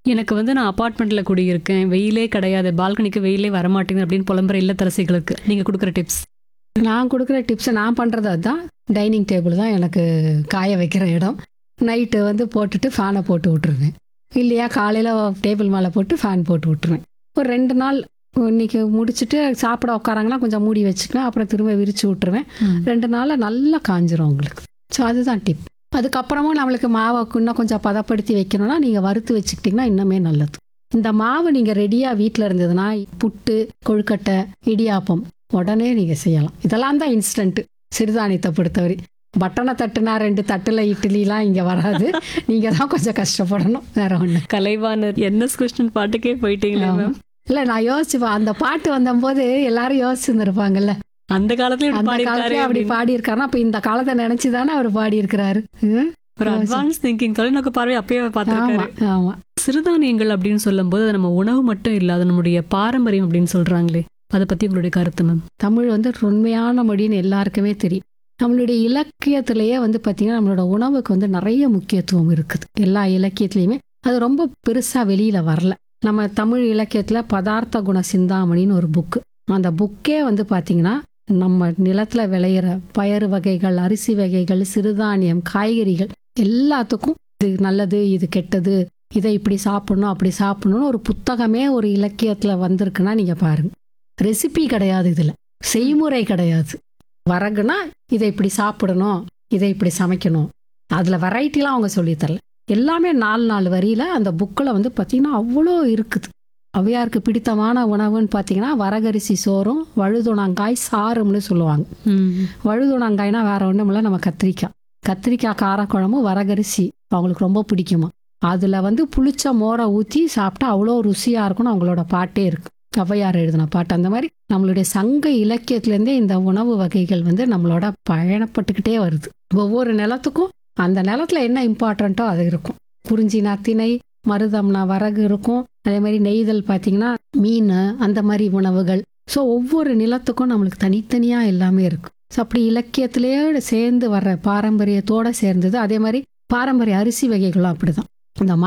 எனக்கு வந்து நான் அபார்ட்மெண்ட்ல குடியிருக்கேன் வெயிலே கிடையாது பால்கனிக்கு வெயிலே வரமாட்டேங்குது அப்படின்னு புலம்புற இல்லத்தரசிகளுக்கு நீங்க கொடுக்குற டிப்ஸ் நான் கொடுக்குற டிப்ஸை நான் பண்ணுறது அதுதான் டைனிங் டேபிள் தான் எனக்கு காய வைக்கிற இடம் நைட்டு வந்து போட்டுட்டு ஃபேனை போட்டு விட்டுருவேன் இல்லையா காலையில் டேபிள் மேலே போட்டு ஃபேன் போட்டு விட்டுருவேன் ஒரு ரெண்டு நாள் இன்னைக்கு முடிச்சுட்டு சாப்பிட உட்காராங்கன்னா கொஞ்சம் மூடி வச்சுக்குவேன் அப்புறம் திரும்ப விரிச்சு விட்டுருவேன் ரெண்டு நாளில் நல்லா காஞ்சிரும் உங்களுக்கு ஸோ அதுதான் டிப் அதுக்கப்புறமும் நம்மளுக்கு மாவை இன்னும் கொஞ்சம் பதப்படுத்தி வைக்கணும்னா நீங்கள் வறுத்து வச்சுக்கிட்டிங்கன்னா இன்னுமே நல்லது இந்த மாவு நீங்கள் ரெடியாக வீட்டில் இருந்ததுன்னா புட்டு கொழுக்கட்டை இடியாப்பம் உடனே நீங்கள் செய்யலாம் இதெல்லாம் தான் இன்ஸ்டன்ட் சிறுதானியத்தை பொறுத்தவரை பட்டனை தட்டுனா ரெண்டு தட்டில் இட்லிலாம் இங்கே வராது நீங்கள் தான் கொஞ்சம் கஷ்டப்படணும் வேற ஒன்று கலைவாணர் என்எஸ் கிருஷ்ணன் பாட்டுக்கே போயிட்டீங்களே ஆமா. மேம் இல்லை நான் யோசிச்சுப்பேன் அந்த பாட்டு வந்தபோது எல்லாரும் யோசிச்சுருந்துருப்பாங்கல்ல அந்த காலத்துல இப்படி அந்த பாடியிருக்காரு காலத்துல அப்படி அப்படின்னு. பாடியிருக்காருன்னா அப்போ இந்த காலத்தை நினைச்சு தானே அவர் பாடியிருக்கிறாரு ம்? ஒரு அட்வான்ஸ் திங்கிங் தொலைநோக்கு பார்வை அப்பயே ஆமா பார்த்துருக்காரு ஆமா சிறுதானியங்கள் அப்படின்னு சொல்லும்போது அது நம்ம உணவு மட்டும் இல்ல அது நம்முடைய பாரம்பரியம் அப்படின்னு சொல்றாங்களே அதை பத்தி உங்களுடைய கருத்து மேம் தமிழ் வந்து உண்மையான மொழின்னு எல்லாருக்குமே தெரியும் நம்மளுடைய இலக்கியத்திலேயே வந்து பார்த்தீங்கன்னா நம்மளோட உணவுக்கு வந்து நிறைய முக்கியத்துவம் இருக்குது எல்லா இலக்கியத்துலேயுமே அது ரொம்ப பெருசாக வெளியில் வரல நம்ம தமிழ் இலக்கியத்தில் பதார்த்த குண சிந்தாமணின்னு ஒரு புக்கு அந்த புக்கே வந்து பார்த்தீங்கன்னா நம்ம நிலத்தில் விளையிற பயறு வகைகள் அரிசி வகைகள் சிறுதானியம் காய்கறிகள் எல்லாத்துக்கும் இது நல்லது இது கெட்டது இதை இப்படி சாப்பிடணும் அப்படி சாப்பிடணும்னு ஒரு புத்தகமே ஒரு இலக்கியத்தில் வந்திருக்குன்னா நீங்கள் பாருங்க ரெசிபி கிடையாது இதில் செய்முறை கிடையாது வரகுனா இதை இப்படி சாப்பிடணும் இதை இப்படி சமைக்கணும் அதில் வெரைட்டிலாம் அவங்க சொல்லித் தரல எல்லாமே நாலு நாலு வரியில் அந்த புக்கில் வந்து பார்த்திங்கன்னா அவ்வளோ இருக்குது அவையாருக்கு பிடித்தமான உணவுன்னு பார்த்தீங்கன்னா வரகரிசி சோறும் வழுதுணங்காய் சாறும்னு சொல்லுவாங்க வழுதுணங்காய்னா வேற ஒன்றும் இல்லை நம்ம கத்திரிக்காய் கத்திரிக்காய் காரக்குழம்பு வரகரிசி அவங்களுக்கு ரொம்ப பிடிக்குமா அதில் வந்து புளிச்ச மோரை ஊற்றி சாப்பிட்டா அவ்வளோ ருசியாக இருக்கும்னு அவங்களோட பாட்டே இருக்கு ஔவையார் எழுதின பாட்டு அந்த மாதிரி நம்மளுடைய சங்க இலக்கியத்திலேருந்தே இந்த உணவு வகைகள் வந்து நம்மளோட பயணப்பட்டுக்கிட்டே வருது ஒவ்வொரு நிலத்துக்கும் அந்த நிலத்துல என்ன இம்பார்ட்டண்ட்டோ அது இருக்கும் குறிஞ்சினா திணை மருதம்னா வரகு இருக்கும் அதே மாதிரி நெய்தல் பார்த்தீங்கன்னா மீன் அந்த மாதிரி உணவுகள் ஸோ ஒவ்வொரு நிலத்துக்கும் நம்மளுக்கு தனித்தனியாக எல்லாமே இருக்கும் ஸோ அப்படி இலக்கியத்திலேயே சேர்ந்து வர்ற பாரம்பரியத்தோட சேர்ந்தது அதே மாதிரி பாரம்பரிய அரிசி வகைகளும் அப்படிதான் இந்த